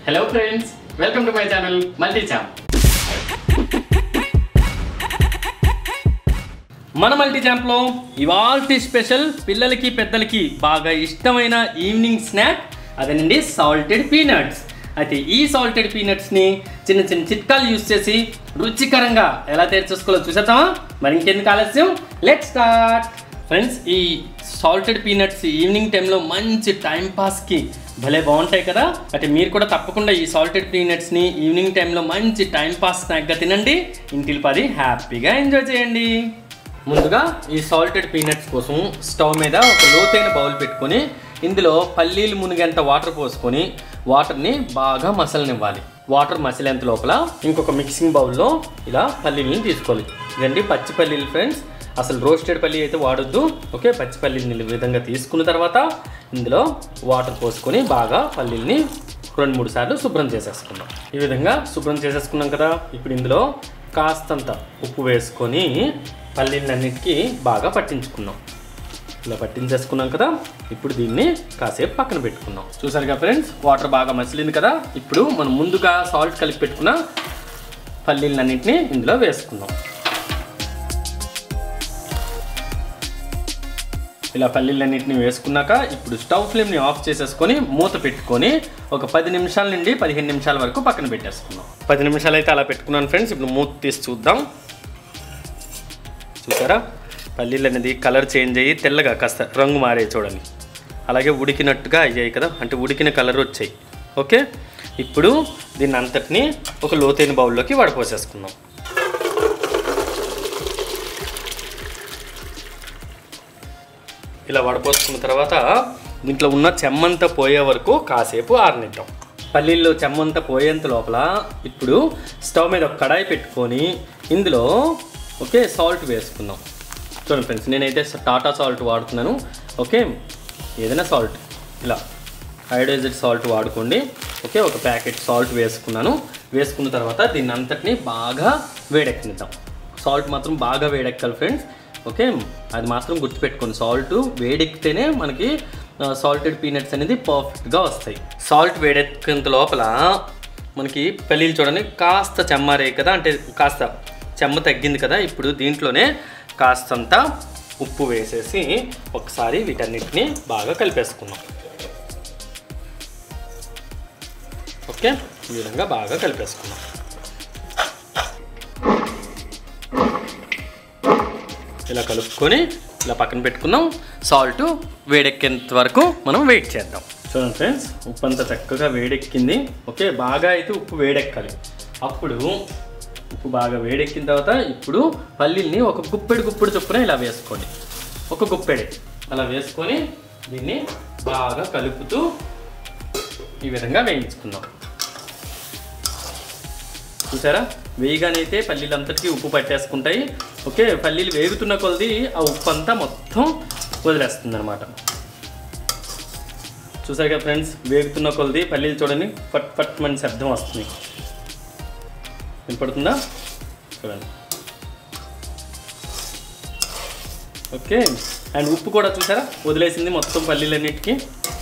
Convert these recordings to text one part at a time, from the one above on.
hello friends welcome to my channel multi champ మన multi ఛాంప్లో ఇవాల్టి స్పెషల్ పిల్లలకి పెద్దలకి బాగా ఇష్టమైన ఈవినింగ్ స్నాక్ అదేనండి సాల్టెడ్ పీనట్స్ అయితే ఈ సాల్టెడ్ పీనట్స్ని చిన్న చిన్న చిట్కాలు యూస్ చేసి రుచికరంగా ఎలా తయారు చేసుకోవాలో చూసేద్దామా మరి ఇంకెందుకు ఆలస్యం లెట్ స్టార్ట్ ఫ్రెండ్స్ ఈ సాల్టెడ్ పీనట్స్ ఈవినింగ్ టైంలో మంచి టైం పాస్కి భలే బాగుంటాయి కదా అంటే మీరు కూడా తప్పకుండా ఈ సాల్టెడ్ పీనట్స్ని ఈవినింగ్ టైంలో మంచి టైం పాస్ స్నాక్గా తినండి ఇంటిల్ పది హ్యాపీగా ఎంజాయ్ చేయండి ముందుగా ఈ సాల్టెడ్ పీనట్స్ కోసం స్టవ్ మీద ఒక లోతైన బౌల్ పెట్టుకొని ఇందులో పల్లీలు మునిగేంత వాటర్ పోసుకొని వాటర్ని బాగా మసలనివ్వాలి వాటర్ మసిలేంత లోపల ఇంకొక మిక్సింగ్ బౌల్లో ఇలా పల్లీలని తీసుకోవాలి ఇదండి పచ్చి పల్లీలు ఫ్రెండ్స్ అసలు రోస్టెడ్ పల్లి అయితే వాడొద్దు ఓకే పచ్చి పల్లీని ఈ విధంగా తీసుకున్న తర్వాత ఇందులో వాటర్ పోసుకొని బాగా పల్లీల్ని రెండు మూడు సార్లు శుభ్రం చేసేసుకుందాం ఈ విధంగా శుభ్రం చేసేసుకున్నాం కదా ఇప్పుడు ఇందులో కాస్తంత ఉప్పు వేసుకొని పల్లీలన్నిటికీ బాగా పట్టించుకున్నాం ఇలా పట్టించేసుకున్నాం కదా ఇప్పుడు దీన్ని కాసేపు పక్కన పెట్టుకుందాం చూసారు కదా ఫ్రెండ్స్ వాటర్ బాగా మసిలింది కదా ఇప్పుడు మనం ముందుగా సాల్ట్ కలిపి పెట్టుకున్న పల్లీలన్నింటినీ ఇందులో వేసుకుందాం ఇలా పల్లీలన్నింటినీ వేసుకున్నాక ఇప్పుడు స్టవ్ ఫ్లేమ్ని ఆఫ్ చేసేసుకొని మూత పెట్టుకొని ఒక పది నిమిషాల నుండి పదిహేను నిమిషాల వరకు పక్కన పెట్టేసుకుందాం పది నిమిషాలు అయితే అలా పెట్టుకున్నాను ఫ్రెండ్స్ ఇప్పుడు మూత తీసి చూద్దాం చూసారా పల్లీలు అనేది కలర్ చేంజ్ అయ్యి తెల్లగా కాస్త రంగు మారే చూడండి అలాగే ఉడికినట్టుగా అయ్యాయి కదా అంటే ఉడికిన కలర్ వచ్చాయి ఓకే ఇప్పుడు దీన్ని అంతటిని ఒక లోతైన బౌల్లోకి వడపోసేసుకుందాం ఇలా వడపోసుకున్న తర్వాత దీంట్లో ఉన్న చెమ్మంతా పోయే వరకు కాసేపు ఆరనిద్దాం పల్లీల్లో చెమ్మంతా పోయేంత లోపల ఇప్పుడు స్టవ్ మీద ఒక కడాయి పెట్టుకొని ఇందులో ఓకే సాల్ట్ వేసుకుందాం చూడండి ఫ్రెండ్స్ నేనైతే టాటా సాల్ట్ వాడుతున్నాను ఓకే ఏదైనా సాల్ట్ ఇలా హైడ్రైజెడ్ సాల్ట్ వాడుకోండి ఓకే ఒక ప్యాకెట్ సాల్ట్ వేసుకున్నాను వేసుకున్న తర్వాత దీన్ని అంతటిని బాగా వేడెక్కనిద్దాం సాల్ట్ మాత్రం బాగా వేడెక్కాలి ఫ్రెండ్స్ ఓకే అది మాత్రం గుర్తుపెట్టుకోండి సాల్ట్ వేడెక్కితేనే మనకి సాల్టెడ్ పీనట్స్ అనేది పర్ఫెక్ట్గా వస్తాయి సాల్ట్ వేడెక్కినంత లోపల మనకి పల్లీలు చూడండి కాస్త చెమ్మారే కదా అంటే కాస్త చెమ్మ తగ్గింది కదా ఇప్పుడు దీంట్లోనే కాస్తంత ఉప్పు వేసేసి ఒకసారి వీటన్నిటిని బాగా కలిపేసుకుందాం ఓకే ఈ విధంగా బాగా కలిపేసుకుందాం ఇలా కలుపుకొని ఇలా పక్కన పెట్టుకుందాం సాల్ట్ వేడెక్కేంత వరకు మనం వెయిట్ చేద్దాం చూడండి ఫ్రెండ్స్ ఉప్పు అంతా చక్కగా వేడెక్కింది ఓకే బాగా అయితే ఉప్పు వేడెక్కాలి అప్పుడు ఉప్పు బాగా వేడెక్కిన తర్వాత ఇప్పుడు పల్లీల్ని ఒక గుప్పెడు గుప్పెడు చొప్పున ఇలా వేసుకోండి ఒక గుప్పెడే అలా వేసుకొని దీన్ని బాగా కలుపుతూ ఈ విధంగా వేయించుకుందాం చూసారా వేయగానైతే పల్లీలు అంతటికీ ఉప్పు పట్టేసుకుంటాయి ఓకే పల్లీలు వేగుతున్న కొలది ఆ ఉప్పు అంతా మొత్తం వదిలేస్తుంది అనమాట చూసారు కదా ఫ్రెండ్స్ వేగుతున్న కొలది పల్లీలు చూడండి పట్ పట్ మన శబ్దం వస్తుంది వినపడుతుందా చూడండి ఓకే అండ్ ఉప్పు కూడా చూసారా వదిలేసింది మొత్తం పల్లీలన్నిటికీ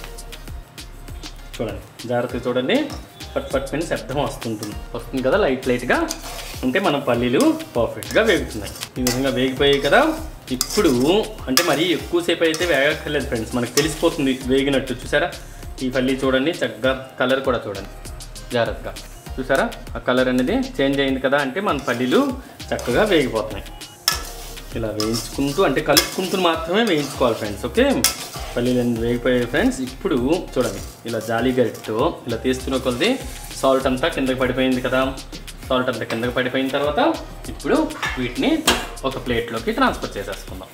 చూడండి జాగ్రత్తగా చూడండి పట్ పట్ పైన శబ్దం వస్తుంటుంది వస్తుంది కదా లైట్ లైట్గా అంటే మన పల్లీలు పర్ఫెక్ట్గా వేగుతున్నాయి ఈ విధంగా వేగిపోయాయి కదా ఇప్పుడు అంటే మరీ ఎక్కువసేపు అయితే వేగక్కర్లేదు ఫ్రెండ్స్ మనకు తెలిసిపోతుంది వేగినట్టు చూసారా ఈ పల్లీ చూడండి చక్కగా కలర్ కూడా చూడండి జాగ్రత్తగా చూసారా ఆ కలర్ అనేది చేంజ్ అయింది కదా అంటే మన పల్లీలు చక్కగా వేగిపోతున్నాయి ఇలా వేయించుకుంటూ అంటే కలుపుకుంటూ మాత్రమే వేయించుకోవాలి ఫ్రెండ్స్ ఓకే పల్లీలు వేగిపోయాయి ఫ్రెండ్స్ ఇప్పుడు చూడండి ఇలా జాలీ గరిటతో ఇలా తీస్తున్న కొద్ది సాల్ట్ అంతా కిందకి పడిపోయింది కదా సాల్ట్ అంతా కిందకి పడిపోయిన తర్వాత ఇప్పుడు వీటిని ఒక ప్లేట్లోకి ట్రాన్స్ఫర్ చేసేసుకుందాం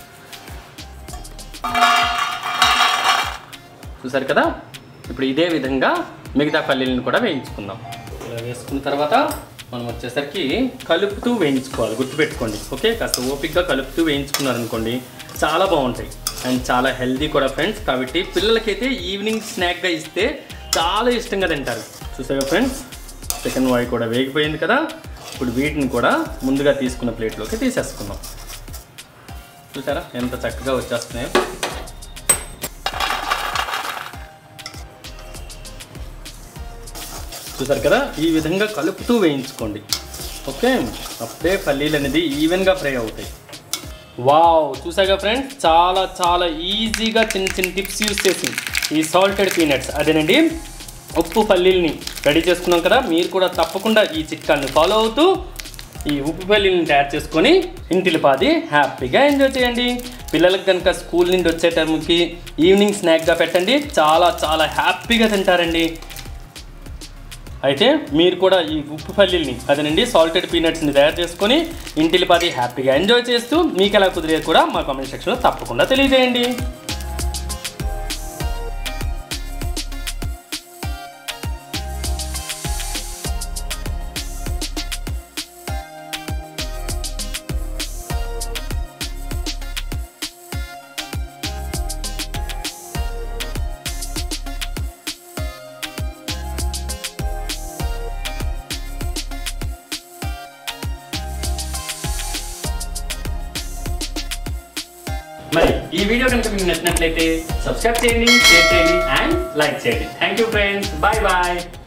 చూసారు కదా ఇప్పుడు ఇదే విధంగా మిగతా పల్లీలను కూడా వేయించుకుందాం ఇలా వేసుకున్న తర్వాత మనం వచ్చేసరికి కలుపుతూ వేయించుకోవాలి గుర్తుపెట్టుకోండి ఓకే కాస్త ఓపిక్గా కలుపుతూ వేయించుకున్నారనుకోండి చాలా బాగుంటాయి అండ్ చాలా హెల్దీ కూడా ఫ్రెండ్స్ కాబట్టి పిల్లలకైతే ఈవినింగ్ స్నాక్గా ఇస్తే చాలా ఇష్టంగా తింటారు చూసారా ఫ్రెండ్స్ చికెన్ వాయి కూడా వేగిపోయింది కదా ఇప్పుడు వీటిని కూడా ముందుగా తీసుకున్న ప్లేట్లోకి తీసేసుకుందాం చూసారా ఎంత చక్కగా వచ్చేస్తున్నాయో చూసారు కదా ఈ విధంగా కలుపుతూ వేయించుకోండి ఓకే అప్పుడే పల్లీలు అనేది ఈవెన్గా ఫ్రై అవుతాయి వావ్ చూసాగా ఫ్రెండ్స్ చాలా చాలా ఈజీగా చిన్న చిన్న టిప్స్ యూస్ చేసి ఈ సాల్టెడ్ పీనట్స్ అదేనండి ఉప్పు పల్లీల్ని రెడీ చేసుకున్నాం కదా మీరు కూడా తప్పకుండా ఈ చిట్కాన్ని ఫాలో అవుతూ ఈ ఉప్పు పల్లీలను తయారు చేసుకొని ఇంటిలిపాది హ్యాపీగా ఎంజాయ్ చేయండి పిల్లలకు కనుక స్కూల్ నుండి వచ్చే టైంకి ఈవినింగ్ స్నాక్గా పెట్టండి చాలా చాలా హ్యాపీగా తింటారండి అయితే మీరు కూడా ఈ ఉప్పు పల్లీల్ని అదేనండి సాల్టెడ్ పీనట్స్ని తయారు చేసుకొని ఇంటిలిపాది హ్యాపీగా ఎంజాయ్ చేస్తూ మీకు ఎలా కుదిరేది కూడా మా కామెంట్ సెక్షన్లో తప్పకుండా తెలియజేయండి మరి ఈ వీడియో కనుక మీకు నచ్చినట్లయితే సబ్స్క్రైబ్ చేయండి షేర్ చేయండి అండ్ లైక్ చేయండి thank you friends bye bye